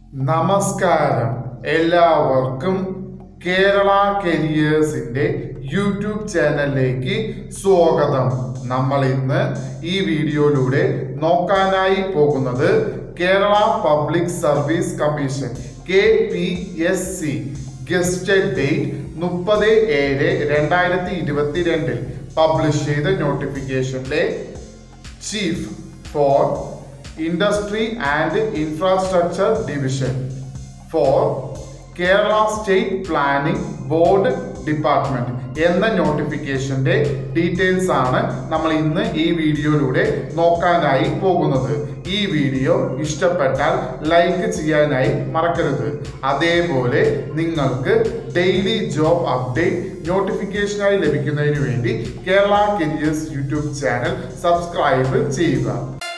നമസ്കാരം എല്ലാവർക്കും കേരള കരിയേഴ്സിന്റെ യൂട്യൂബ് ചാനലിലേക്ക് സ്വാഗതം നമ്മൾ ഇന്ന് ഈ വീഡിയോയിലൂടെ നോക്കാനായി പോകുന്നത് Kerala public service commission K P S C gazetted date മുപ്പത് ഏഴ് രണ്ടായിരത്തി ഇരുപത്തിരണ്ടിൽ പബ്ലിഷ് ചെയ്ത നോട്ടിഫിക്കേഷനിലെ chief for industry and infrastructure division for Kerala state planning board department എന്ന നോട്ടിഫിക്കേഷന്റെ ഡീറ്റെയിൽസ് ആണ് നമ്മൾ ഇന്ന് ഈ വീഡിയോയിലൂടെ നോക്കാനായി പോകുന്നത് ഈ വീഡിയോ ഇഷ്ടപ്പെട്ടാൽ ലൈക്ക് ചെയ്യാനായി മറക്കരുത് അതേപോലെ നിങ്ങൾക്ക് ഡെയിലി ജോബ് അപ്ഡേറ്റ് നോട്ടിഫിക്കേഷനായി ലഭിക്കുന്നതിന് വേണ്ടി Kerala careers YouTube channel subscribe ചെയ്യുക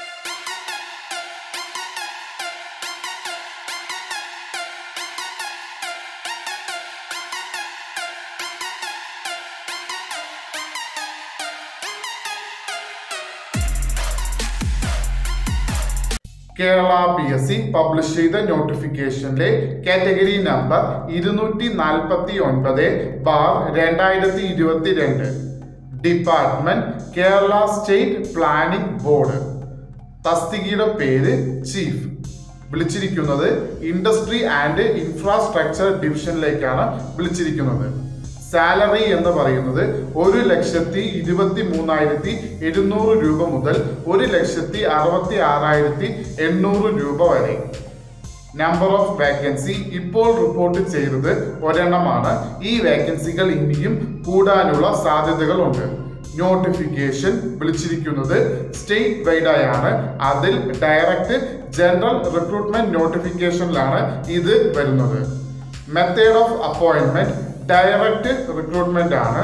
Kerala P S C publish ചെയ്ത നോട്ടിഫിക്കേഷനിലെ കാറ്റഗറി നമ്പർ ഇരുന്നൂറ്റി നാൽപ്പത്തി ഒൻപത് ബാർ രണ്ടായിരത്തി ഇരുപത്തിരണ്ട് department Kerala state planning board തസ്തികയുടെ പേര് ചീഫ് വിളിച്ചിരിക്കുന്നത് ഇൻഡസ്ട്രി ആൻഡ് ഇൻഫ്രാസ്ട്രക്ചർ ഡിവിഷനിലേക്കാണ് വിളിച്ചിരിക്കുന്നത് സാലറി എന്ന് പറയുന്നത് ഒരു ലക്ഷത്തി ഇരുപത്തി മൂന്നായിരത്തി എഴുന്നൂറ് രൂപ മുതൽ ഒരു ലക്ഷത്തി അറുപത്തി ആറായിരത്തി എണ്ണൂറ് രൂപ വരെ നമ്പർ ഓഫ് വേക്കൻസി ഇപ്പോൾ റിപ്പോർട്ട് ചെയ്തത് ഒരെണ്ണമാണ് ഈ വേക്കൻസികൾ ഇനിയും കൂടാനുള്ള സാധ്യതകളുണ്ട് നോട്ടിഫിക്കേഷൻ വിളിച്ചിരിക്കുന്നത് സ്റ്റേറ്റ് വൈഡായാണ് അതിൽ ഡയറക്റ്റ് ജനറൽ റിക്രൂട്ട്മെന്റ് നോട്ടിഫിക്കേഷനിലാണ് ഇത് വരുന്നത് method of appointment direct recruitment ആണ്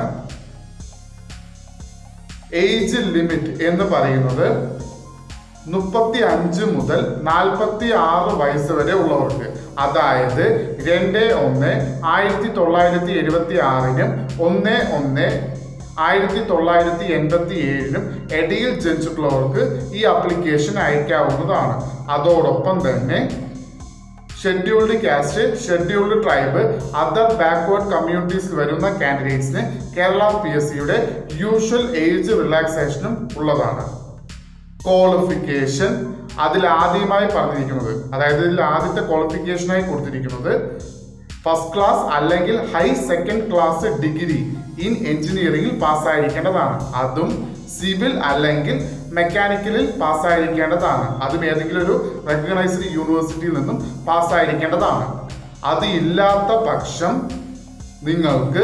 ഏജ് ലിമിറ്റ് എന്ന് പറയുന്നത് മുപ്പത്തി അഞ്ച് മുതൽ നാൽപ്പത്തി ആറ് വയസ്സ് വരെ ഉള്ളവർക്ക് അതായത് രണ്ട് ഒന്ന് ആയിരത്തി തൊള്ളായിരത്തി എഴുപത്തി ആറിനും ഒന്ന് ഒന്ന് ആയിരത്തി തൊള്ളായിരത്തി എൺപത്തി ഏഴിനും ഇടയിൽ ജനിച്ചിട്ടുള്ളവർക്ക് ഈ ആപ്ലിക്കേഷൻ അയക്കാവുന്നതാണ് അതോടൊപ്പം തന്നെ scheduled caste scheduled tribe other backward communities വരുന്ന കാൻഡിഡേറ്റ്സിന് കേരള പി എസ് സിയുടെ യൂഷ്വൽ ഏജ് റിലാക്സേഷനും ഉള്ളതാണ് ക്വാളിഫിക്കേഷൻ അതിൽ ആദ്യമായി പറഞ്ഞിരിക്കുന്നത് അതായത് ഇതിൽ ആദ്യത്തെ ക്വാളിഫിക്കേഷനായി കൊടുത്തിരിക്കുന്നത് ഫസ്റ്റ് ക്ലാസ് അല്ലെങ്കിൽ high second class degree in എഞ്ചിനീയറിംഗിൽ പാസ്സായിരിക്കേണ്ടതാണ് അതും സിവിൽ അല്ലെങ്കിൽ മെക്കാനിക്കലിൽ പാസ്സായിരിക്കേണ്ടതാണ് അതും ഏതെങ്കിലും ഒരു റെക്കഗ്നൈസ്ഡ് യൂണിവേഴ്സിറ്റിയിൽ നിന്നും പാസ്സായിരിക്കേണ്ടതാണ് അത് ഇല്ലാത്ത പക്ഷം നിങ്ങൾക്ക്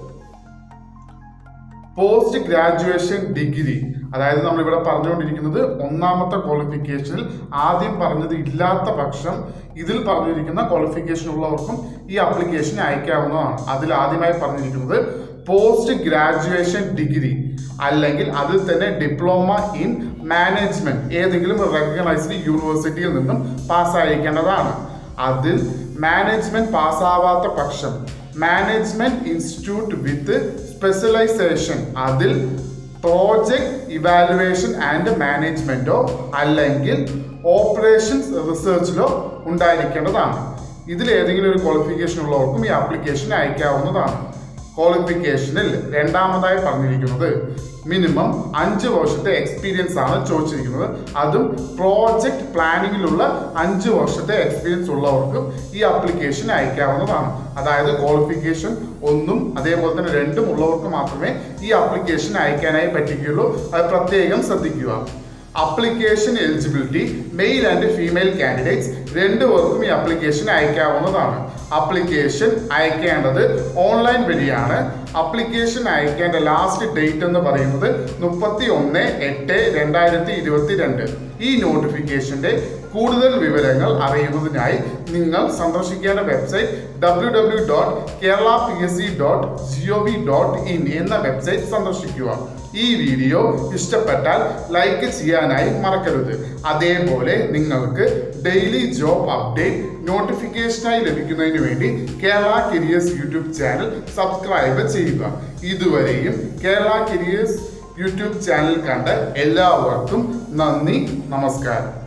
പോസ്റ്റ് ഗ്രാജുവേഷൻ ഡിഗ്രി അതായത് നമ്മൾ ഇവിടെ പറഞ്ഞുകൊണ്ടിരിക്കുന്നത് ഒന്നാമത്തെ ക്വാളിഫിക്കേഷനിൽ ആദ്യം പറഞ്ഞത് ഇല്ലാത്ത പക്ഷം ഇതിൽ പറഞ്ഞിരിക്കുന്ന ക്വാളിഫിക്കേഷൻ ഉള്ളവർക്കും ഈ ആപ്ലിക്കേഷൻ അയക്കാവുന്നതാണ് അതിൽ ആദ്യമായി പറഞ്ഞിരിക്കുന്നത് പോസ്റ്റ് ഗ്രാജുവേഷൻ ഡിഗ്രി അല്ലെങ്കിൽ അതിൽ തന്നെ ഡിപ്ലോമ ഇൻ മാനേജ്മെന്റ് ഏതെങ്കിലും റെക്കഗ്നൈസ്ഡ് യൂണിവേഴ്സിറ്റിയിൽ നിന്നും പാസ്സായിരിക്കേണ്ടതാണ് അതിൽ മാനേജ്മെന്റ് പാസ്സാവാത്ത പക്ഷം മാനേജ്മെന്റ് ഇൻസ്റ്റിറ്റ്യൂട്ട് വിത്ത് സ്പെഷ്യലൈസേഷൻ അതിൽ പ്രോജക്ട് ഇവാലുവേഷൻ ആൻഡ് മാനേജ്മെന്റോ അല്ലെങ്കിൽ ഓപ്പറേഷൻസ് റിസർച്ചിലോ ഉണ്ടായിരിക്കേണ്ടതാണ് ഇതിൽ ഏതെങ്കിലും ഒരു ക്വാളിഫിക്കേഷൻ ഉള്ളവർക്കും ഈ ആപ്ലിക്കേഷൻ അയക്കാവുന്നതാണ് ക്വാളിഫിക്കേഷനിൽ രണ്ടാമതായി പറഞ്ഞിരിക്കുന്നത് മിനിമം അഞ്ച് വർഷത്തെ എക്സ്പീരിയൻസ് ആണ് ചോദിച്ചിരിക്കുന്നത് അതും പ്രോജക്റ്റ് പ്ലാനിങ്ങിലുള്ള അഞ്ച് വർഷത്തെ എക്സ്പീരിയൻസ് ഉള്ളവർക്കും ഈ ആപ്ലിക്കേഷൻ അയക്കാവുന്നതാണ് അതായത് ക്വാളിഫിക്കേഷൻ ഒന്നും അതേപോലെ തന്നെ രണ്ടും ഉള്ളവർക്ക് മാത്രമേ ഈ ആപ്ലിക്കേഷൻ അയക്കാനായി പറ്റുകയുള്ളൂ അത് പ്രത്യേകം ശ്രദ്ധിക്കുക application eligibility male and female candidates രണ്ടുപേർക്കും ഈ ആപ്ലിക്കേഷൻ അയക്കാവുന്നതാണ് അപ്ലിക്കേഷൻ അയക്കേണ്ടത് ഓൺലൈൻ വഴിയാണ് അപ്ലിക്കേഷൻ അയക്കേണ്ട ലാസ്റ്റ് ഡേറ്റ് എന്ന് പറയുന്നത് മുപ്പത്തി ഒന്ന് എട്ട് രണ്ടായിരത്തി ഇരുപത്തി രണ്ട് ഈ നോട്ടിഫിക്കേഷന്റെ കൂടുതൽ വിവരങ്ങൾ അറിയുന്നതിനായി നിങ്ങൾ സന്ദർശിക്കേണ്ട website W W dot Kerala P S C dot G O V dot in എന്ന വെബ്സൈറ്റ് സന്ദർശിക്കുക ഈ വീഡിയോ ഇഷ്ടപ്പെട്ടാൽ ലൈക്ക് ചെയ്യാനായി മറക്കരുത് അതേപോലെ നിങ്ങൾക്ക് ഡെയിലി ജോബ് അപ്ഡേറ്റ് നോട്ടിഫിക്കേഷനായി ലഭിക്കുന്നതിന് വേണ്ടി Kerala careers YouTube channel subscribe ചെയ്യുക ഇതുവരെയും കേരള കരിയേഴ്സ് യൂട്യൂബ് ചാനൽ കണ്ട എല്ലാവർക്കും നന്ദി നമസ്കാരം